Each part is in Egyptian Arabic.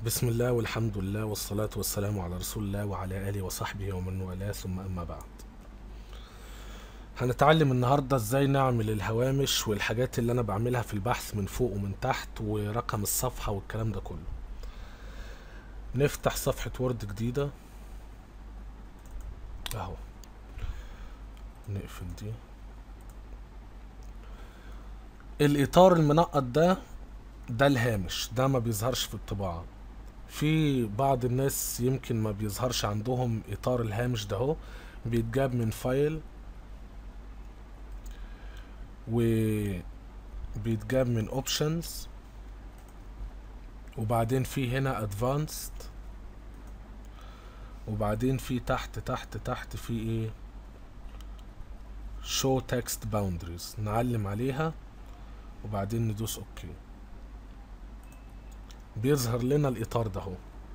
بسم الله والحمد لله والصلاة والسلام على رسول الله وعلى آله وصحبه ومن والاه ثم أما بعد هنتعلم النهاردة ازاي نعمل الهوامش والحاجات اللي انا بعملها في البحث من فوق ومن تحت ورقم الصفحة والكلام ده كله نفتح صفحة وورد جديدة اهو نقفل دي الاطار المنقط ده ده الهامش ده ما بيظهرش في الطباعة في بعض الناس يمكن ما بيظهرش عندهم اطار الهامش ده اهو بيتجاب من فايل وبيتجاب من اوبشنز وبعدين في هنا ادفانسد وبعدين في تحت تحت تحت في ايه show text boundaries نعلم عليها وبعدين ندوس اوكي بيظهر لنا الاطار ده اهو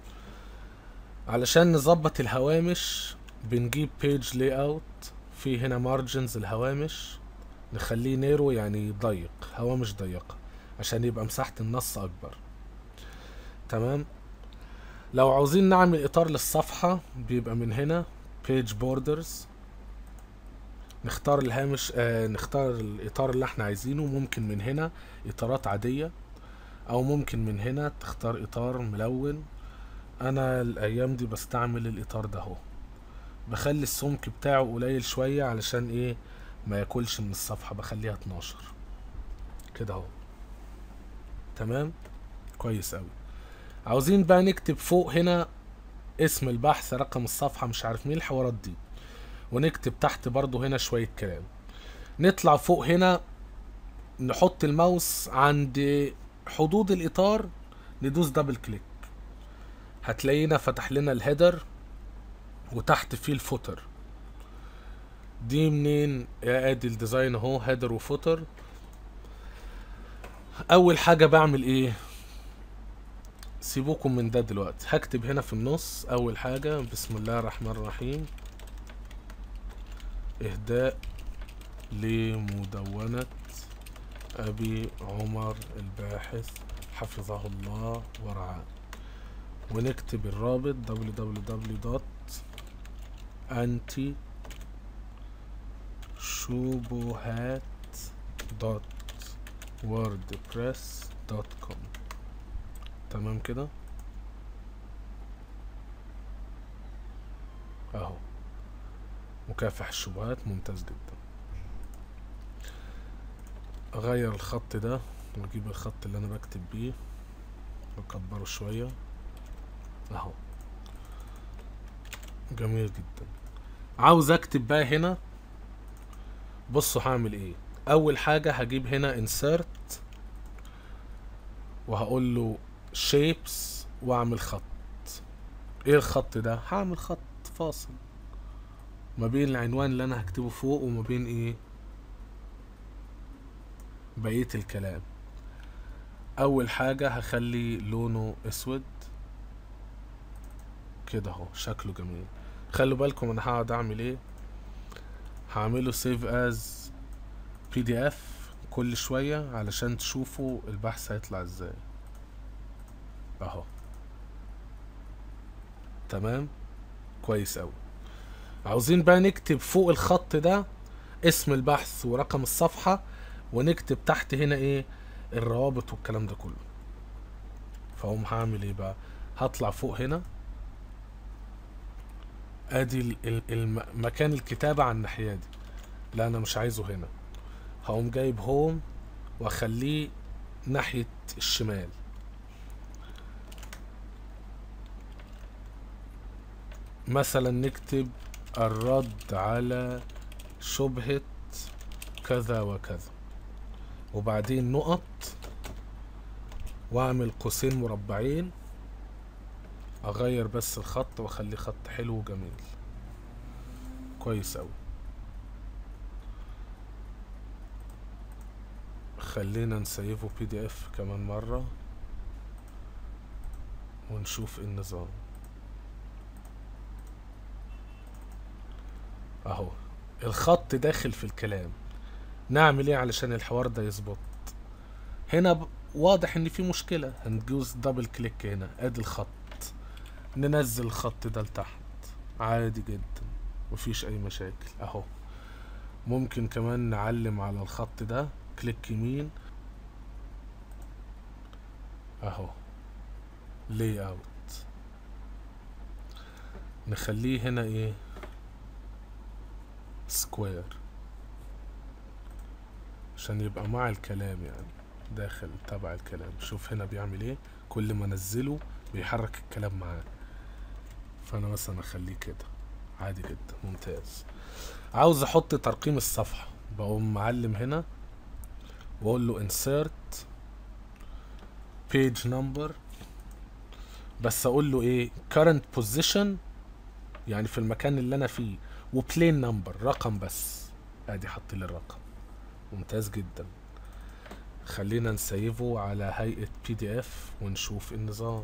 علشان نظبط الهوامش بنجيب page layout في هنا margins الهوامش نخليه نيرو يعني ضيق هوامش ضيقة عشان يبقى مساحة النص أكبر تمام لو عاوزين نعمل إطار للصفحة بيبقى من هنا page borders نختار الهامش آه نختار الإطار اللي احنا عايزينه ممكن من هنا إطارات عادية أو ممكن من هنا تختار إطار ملون أنا الأيام دي بستعمل الإطار ده اهو بخلي السمك بتاعه قليل شوية علشان إيه ما ياكلش من الصفحة بخليها 12 كده اهو تمام كويس اوي عاوزين بقى نكتب فوق هنا اسم البحث رقم الصفحة مش عارف مين الحوارات دي ونكتب تحت برضو هنا شوية كلام نطلع فوق هنا نحط الماوس عند حدود الإطار ندوس دبل كليك هتلاقينا فتح لنا الهيدر وتحت فيه الفوتر دي منين يا ادي الديزاين اهو هيدر وفوتر اول حاجه بعمل ايه سيبوكم من ده دلوقتي هكتب هنا في النص اول حاجه بسم الله الرحمن الرحيم اهداء لمدونه ابي عمر الباحث حفظه الله ورعاه ونكتب الرابط www.anti شبهات دوت ووردبريس دوت كوم تمام كده اهو مكافح الشبهات ممتاز جدا اغير الخط ده واجيب الخط اللي انا بكتب بيه واكبره شوية اهو جميل جدا عاوز اكتب بقى هنا بصوا هعمل ايه اول حاجة هجيب هنا insert وهقول له shapes واعمل خط ايه الخط ده هعمل خط فاصل ما بين العنوان اللي انا هكتبه فوق وما بين ايه بقية الكلام اول حاجة هخلي لونه اسود كده اهو شكله جميل خلوا بالكم انا هقعد اعمل ايه هعمله سيف از بي دي اف كل شوية علشان تشوفوا البحث هيطلع ازاي اهو تمام كويس اوي عاوزين بقى نكتب فوق الخط ده اسم البحث ورقم الصفحة ونكتب تحت هنا ايه الروابط والكلام ده كله فهم هعمل ايه بقى هطلع فوق هنا ادي مكان الكتابة على الناحية دي لا انا مش عايزه هنا هقوم جايب هوم واخليه ناحية الشمال مثلا نكتب الرد على شبهة كذا وكذا وبعدين نقط واعمل قوسين مربعين اغير بس الخط واخليه خط حلو وجميل كويس اوي خلينا نسيفه بي دي اف كمان مرة ونشوف ايه النظام اهو الخط داخل في الكلام نعمل ايه علشان الحوار ده يظبط هنا واضح ان في مشكلة هندوس دبل كليك هنا ادي الخط ننزل الخط ده لتحت عادي جدا مفيش اي مشاكل اهو ممكن كمان نعلم على الخط ده كليك يمين اهو لي اوت نخليه هنا ايه سكوير عشان يبقى مع الكلام يعني داخل تبع الكلام شوف هنا بيعمل ايه كل ما انزله بيحرك الكلام معاه فانا مثلا اخليه كده عادي جدا ممتاز عاوز احط ترقيم الصفحة بقوم معلم هنا واقول له insert page number بس اقول له ايه current position يعني في المكان اللي انا فيه وبلين نمبر رقم بس ادي حط لي الرقم ممتاز جدا خلينا نسيفه على هيئة بي دي اف ونشوف النظام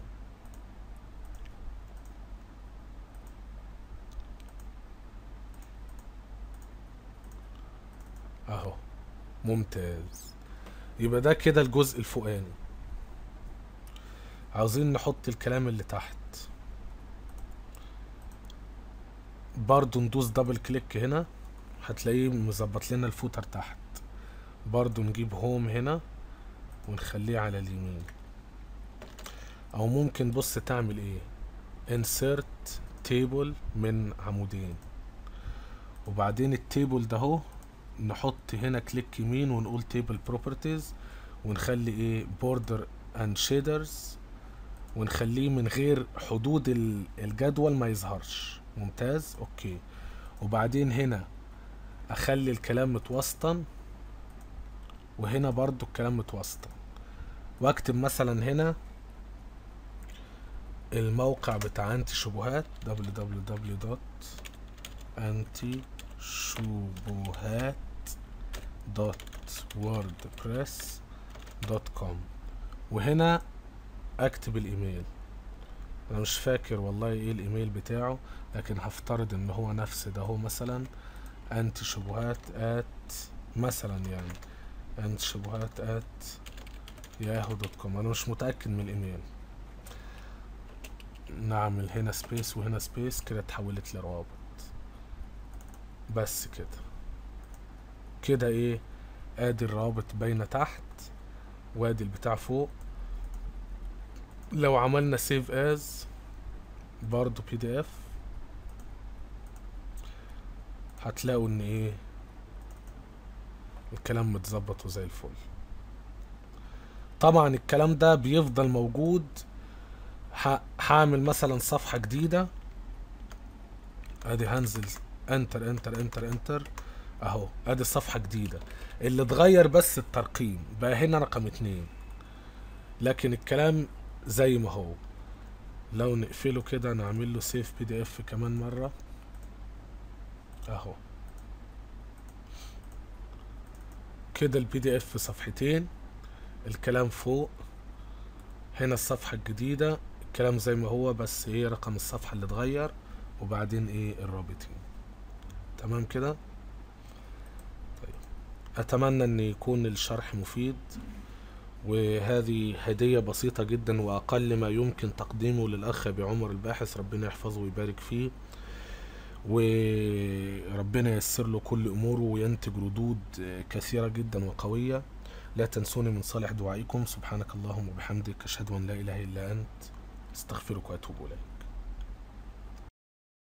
اهو ممتاز يبقى ده كده الجزء الفوقاني عاوزين نحط الكلام اللي تحت برضو ندوس دبل كليك هنا هتلاقيه مظبط لنا الفوتر تحت برضو نجيب هوم هنا ونخليه على اليمين او ممكن بص تعمل ايه insert table من عمودين وبعدين التيبل ده اهو نحط هنا كليك يمين ونقول table properties ونخلي ايه border and shaders ونخليه من غير حدود ال- الجدول ما يظهرش ممتاز اوكي وبعدين هنا اخلي الكلام متوسطن وهنا برضو الكلام متوسطن واكتب مثلا هنا الموقع بتاع انتي شبهات www.antishubuhat.wordpress.com وهنا اكتب الايميل انا مش فاكر والله ايه الايميل بتاعه لكن هفترض ان هو نفس ده هو مثلا انتي شبهات ات مثلا يعني انتي شبهات ات ياهو دوت كوم انا مش متاكد من الايميل نعمل هنا سبيس وهنا سبيس كده اتحولت لروابط بس كده كده ايه ادي الروابط باينه تحت وادي البتاع فوق لو عملنا سيف از برضو بي دي اف هتلاقوا ان ايه الكلام متظبط وزي الفل طبعا الكلام ده بيفضل موجود ه- هعمل مثلا صفحة جديدة ادي هنزل انتر انتر انتر انتر اهو ادي صفحة جديدة اللي اتغير بس الترقيم بقى هنا رقم اتنين لكن الكلام زي ما هو لو نقفله كده نعمل له سيف بي دي اف كمان مرة اهو كده البي دي اف صفحتين الكلام فوق هنا الصفحة الجديدة الكلام زي ما هو بس ايه رقم الصفحة اللي اتغير وبعدين ايه الرابطين تمام كده طيب اتمنى ان يكون الشرح مفيد وهذه هدية بسيطة جدا وأقل ما يمكن تقديمه للأخ أبي عمر الباحث ربنا يحفظه ويبارك فيه وربنا ييسر له كل أموره وينتج ردود كثيرة جدا وقوية لا تنسوني من صالح دعائكم سبحانك اللهم وبحمدك أشهد أن لا إله إلا أنت استغفرك وأتوب إليك